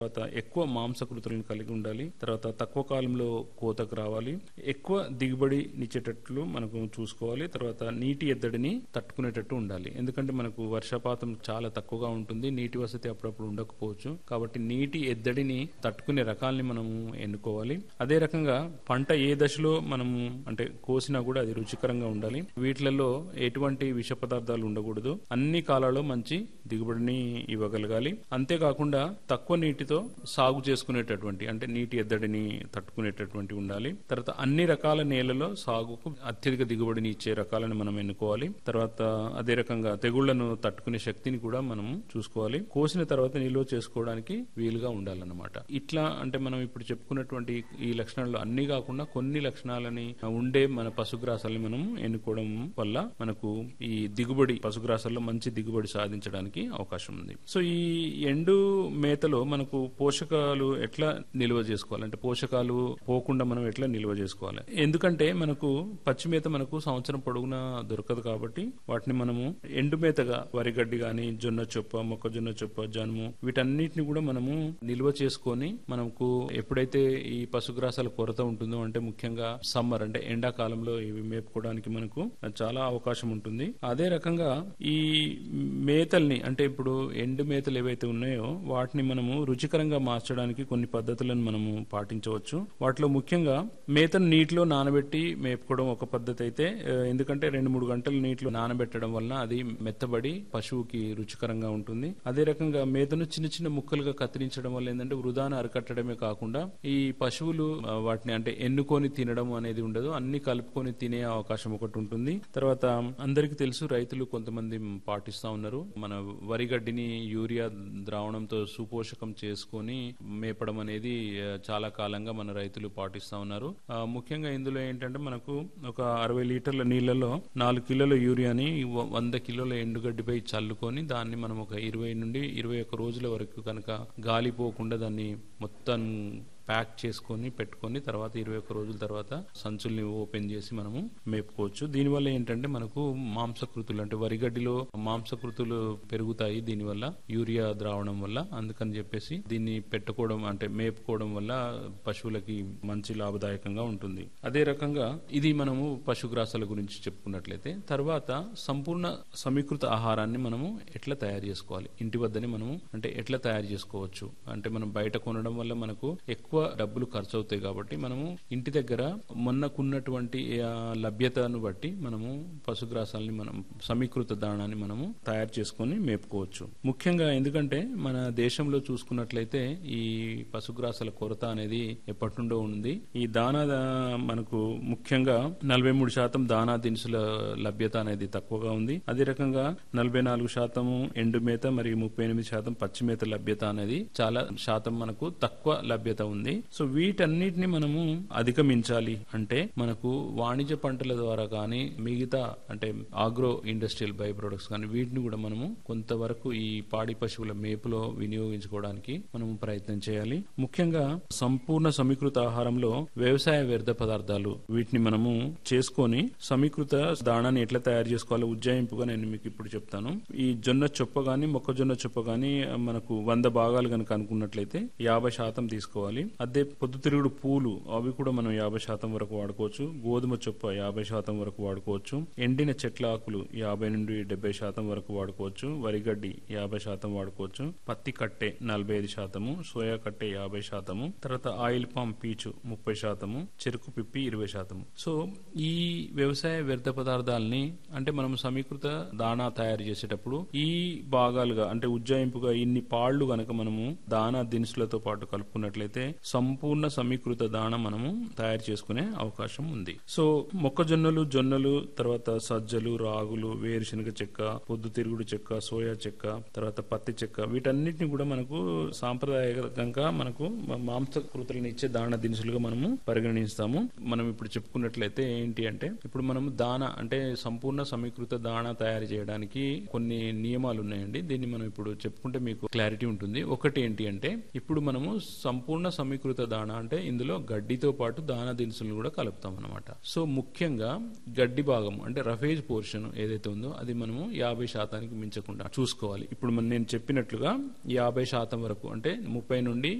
తర్వాత ఎక్కువ మాంసకృతులను కలిగి ఉండాలి తర్వాత తక్కువ కాలంలో కోతకు రావాలి ఎక్కువ దిగుబడినిచ్చేటట్లు మనకు చూసుకోవాలి తర్వాత నీటి ఎద్దడిని తట్టుకునేటట్టు ఉండాలి ఎందుకంటే మనకు వర్షపాతం చాలా తక్కువగా ఉంటుంది నీటి వసతి అప్పుడప్పుడు ఉండకపోవచ్చు కాబట్టి నీటి ఎద్దడిని తట్టుకునే రకాల్ని మనము ఎన్నుకోవాలి అదే రకంగా పంట ఏ దశలో మనము అంటే కోసినా కూడా అది రుచికరంగా ఉండాలి వీటిలలో ఎటువంటి విష పదార్థాలు ఉండకూడదు అన్ని కాలాల్లో మంచి దిగుబడిని ఇవ్వగలగాలి అంతేకాకుండా తక్కువ నీటితో సాగు చేసుకునేటటువంటి అంటే నీటి ఎద్దడిని తట్టుకునేటటువంటి ఉండాలి తర్వాత అన్ని రకాల నేలలో సాగుకు అత్యధిక దిగుబడిని ఇచ్చే రకాలను మనం ఎన్నుకోవాలి తర్వాత అదే రకంగా తెగుళ్లను తట్టుకునే శక్తిని కూడా మనం చూసుకోవాలి కోసిన తర్వాత నిల్వ చేసుకోవడానికి వీలుగా ఉండాలన్నమాట ఇట్లా అంటే మనం ఇప్పుడు చెప్పుకున్నటువంటి ఈ లక్షణాలు అన్ని కాకుండా కొన్ని లక్షణాలని ఉండే మన పశుగ్రాసాలని మనం ఎన్నుకోవడం వల్ల మనకు ఈ దిగుబడి పశుగ్రాసాల్లో మంచి దిగుబడి సాధించడానికి అవకాశం ఉంది సో ఈ ఎండు మేతలో మనకు పోషకాలు ఎట్లా నిల్వ చేసుకోవాలి అంటే పోషకాలు పోకుండా మనం ఎట్లా నిల్వ చేసుకోవాలి ఎందుకంటే మనకు పచ్చి మేత మనకు సంవత్సరం పొడుగునా దొరకదు కాబట్టి వాటిని మనము ఎండు మేతగా వరిగడ్డి గాని జొన్న చొప్ప మొక్కజొన్న చొప్ప జనుము వీటన్నిటిని కూడా మనము నిల్వ చేసుకొని మనకు ఎప్పుడైతే ఈ పశుగ్రాసాల కొరత ఉంటుందో అంటే ముఖ్యంగా సమ్మర్ అంటే ఎండాకాలంలో ఇవి మేపుకోవడానికి మనకు చాలా అవకాశం ఉంటుంది అదే రకంగా ఈ మేతల్ని అంటే ఇప్పుడు ఎండు మేతలు ఏవైతే ఉన్నాయో వాటిని మనము రుచికరంగా మార్చడానికి కొన్ని పద్ధతులను మనము పాటించవచ్చు వాటిలో ముఖ్యంగా మేతను నీటిలో నానబెట్టి మేపుకోవడం ఒక పద్ధతి అయితే ఆ, ఎందుకంటే రెండు మూడు గంటలు నీటిలో నానబెట్టడం వలన అది మెత్తబడి పశువుకి రుచికరంగా ఉంటుంది అదే రకంగా మేతను చిన్న చిన్న ముక్కలుగా కత్తిరించడం వల్ల ఏంటంటే వృధాను అరికట్టడమే కాకుండా ఈ పశువులు ఆ, వాటిని అంటే ఎన్నుకొని తినడం అనేది ఉండదు అన్ని కలుపుకొని తినే అవకాశం ఒకటి ఉంటుంది తర్వాత అందరికీ తెలుసు రైతులు కొంతమంది పాటిస్తా ఉన్నారు మన వరిగడ్డిని యూరియా ద్రావణంతో సుపోషకం చేసుకొని మేపడం అనేది ఆ, చాలా కాలంగా మన రైతులు పాటిస్తా ఉన్నారు ఆ, ముఖ్యంగా ఇందులో ఏంటంటే మనకు ఒక అరవై లీటర్ల నీళ్లలో నాలుగు కిలోల యూరియాని వ- వంద కిలోల ఎండుగడ్డిపై చల్లుకొని దాన్ని మనం ఒక ఇరవై నుండి ఇరవై ఒక్క రోజుల వరకు కనుక గాలి పోకుండా దాన్ని మొత్తం ప్యాక్ చేసుకొని పెట్టుకొని తర్వాత ఇరవై ఒక్క రోజుల తర్వాత సంచుల్ని ఓపెన్ చేసి మనము మేపుకోవచ్చు దీనివల్ల ఏంటంటే మనకు మాంసకృతులు అంటే వరిగడ్డిలో మాంసకృతులు పెరుగుతాయి దీనివల్ల యూరియా ద్రావణం వల్ల అందుకని చెప్పేసి దీన్ని పెట్టుకోవడం అంటే మేపుకోవడం వల్ల పశువులకి మంచి లాభదాయకంగా ఉంటుంది అదే రకంగా ఇది మనము పశుగ్రాసాల గురించి చెప్పుకున్నట్లయితే తర్వాత సంపూర్ణ సమీకృత ఆహారాన్ని మనము ఎట్లా తయారు చేసుకోవాలి ఇంటి వద్దనే మనము అంటే ఎట్లా తయారు చేసుకోవచ్చు అంటే మనం బయట కొనడం వల్ల మనకు ఎక్కువ డబ్బులు ఖర్చు అవుతాయి కాబట్టి మనము ఇంటి దగ్గర మొన్నకున్నటువంటి ఆ, లభ్యతను బట్టి మనము పశుగ్రాసాలని మనం సమీకృత దాణాన్ని మనము తయారు చేసుకొని మేపుకోవచ్చు ముఖ్యంగా ఎందుకంటే మన దేశంలో చూసుకున్నట్లయితే ఈ పశుగ్రాసాల కొరత అనేది ఎప్పటి నుండో ఉంది ఈ దానా దా- మనకు ముఖ్యంగా నలభై మూడు శాతం దానా దినుసుల లభ్యత అనేది తక్కువగా ఉంది అదే రకంగా నలభై నాలుగు శాతము ఎండు మేత మరియు ముప్పై ఎనిమిది శాతం పచ్చి మేత లభ్యత అనేది చాలా శాతం మనకు తక్కువ లభ్యత ఉంది సో వీటన్నిటిని మనము అధిగమించాలి అంటే మనకు వాణిజ్య పంటల ద్వారా కానీ మిగతా అంటే ఆగ్రో ఇండస్ట్రియల్ బై ప్రొడక్ట్స్ కానీ వీటిని కూడా మనము కొంతవరకు ఈ పాడి పశువుల మేపులో వినియోగించుకోవడానికి మనము ప్రయత్నం చేయాలి ముఖ్యంగా సంపూర్ణ సమీకృత ఆహారంలో వ్యవసాయ వ్యర్థ పదార్థాలు వీటిని మనము చేసుకొని సమీకృత దాణాన్ని ఎట్లా తయారు చేసుకోవాలో ఉజ్జాయింపుగా నేను మీకు ఇప్పుడు చెప్తాను ఈ జొన్న చొప్ప గాని మొక్కజొన్న చొప్ప గాని మనకు వంద భాగాలు కనుక అనుకున్నట్లయితే యాభై శాతం తీసుకోవాలి అదే పొద్దుతిరుగుడు పూలు అవి కూడా మనం యాభై శాతం వరకు వాడుకోవచ్చు గోధుమ చొప్ప యాభై శాతం వరకు వాడుకోవచ్చు ఎండిన చెట్ల ఆకులు యాభై నుండి డెబ్బై శాతం వరకు వాడుకోవచ్చు వరిగడ్డి యాభై శాతం వాడుకోవచ్చు పత్తి కట్టె నలభై ఐదు శాతము సోయా కట్టె యాభై శాతము తర్వాత ఆయిల్ పామ్ పీచు ముప్పై శాతము చెరుకు పిప్పి ఇరవై శాతము సో ఈ వ్యవసాయ వ్యర్థ పదార్థాలని అంటే మనం సమీకృత దాణా తయారు చేసేటప్పుడు ఈ భాగాలుగా అంటే ఉజ్జాయింపుగా ఇన్ని పాళ్లు గనక మనము దానా దినుసులతో పాటు కలుపుకున్నట్లయితే సంపూర్ణ సమీకృత దాణ మనము తయారు చేసుకునే అవకాశం ఉంది సో మొక్కజొన్నలు జొన్నలు తర్వాత సజ్జలు రాగులు వేరుశనగ చెక్క పొద్దుతిరుగుడు చెక్క సోయా చెక్క తర్వాత పత్తి చెక్క వీటన్నిటిని కూడా మనకు సాంప్రదాయకంగా మనకు మాంసకృతులను ఇచ్చే దాణ దినుసులుగా మనము పరిగణిస్తాము మనం ఇప్పుడు చెప్పుకున్నట్లయితే ఏంటి అంటే ఇప్పుడు మనం దాన అంటే సంపూర్ణ సమీకృత దాణ తయారు చేయడానికి కొన్ని నియమాలు ఉన్నాయండి దీన్ని మనం ఇప్పుడు చెప్పుకుంటే మీకు క్లారిటీ ఉంటుంది ఒకటి ఏంటి అంటే ఇప్పుడు మనము సంపూర్ణ సమీ సమీకృత దాణ అంటే ఇందులో గడ్డితో పాటు దాన దినుసులు కూడా కలుపుతాం అనమాట సో ముఖ్యంగా గడ్డి భాగం అంటే రఫేజ్ పోర్షన్ ఏదైతే ఉందో అది మనము యాభై శాతానికి మించకుండా చూసుకోవాలి ఇప్పుడు మనం నేను చెప్పినట్లుగా యాభై శాతం వరకు అంటే ముప్పై నుండి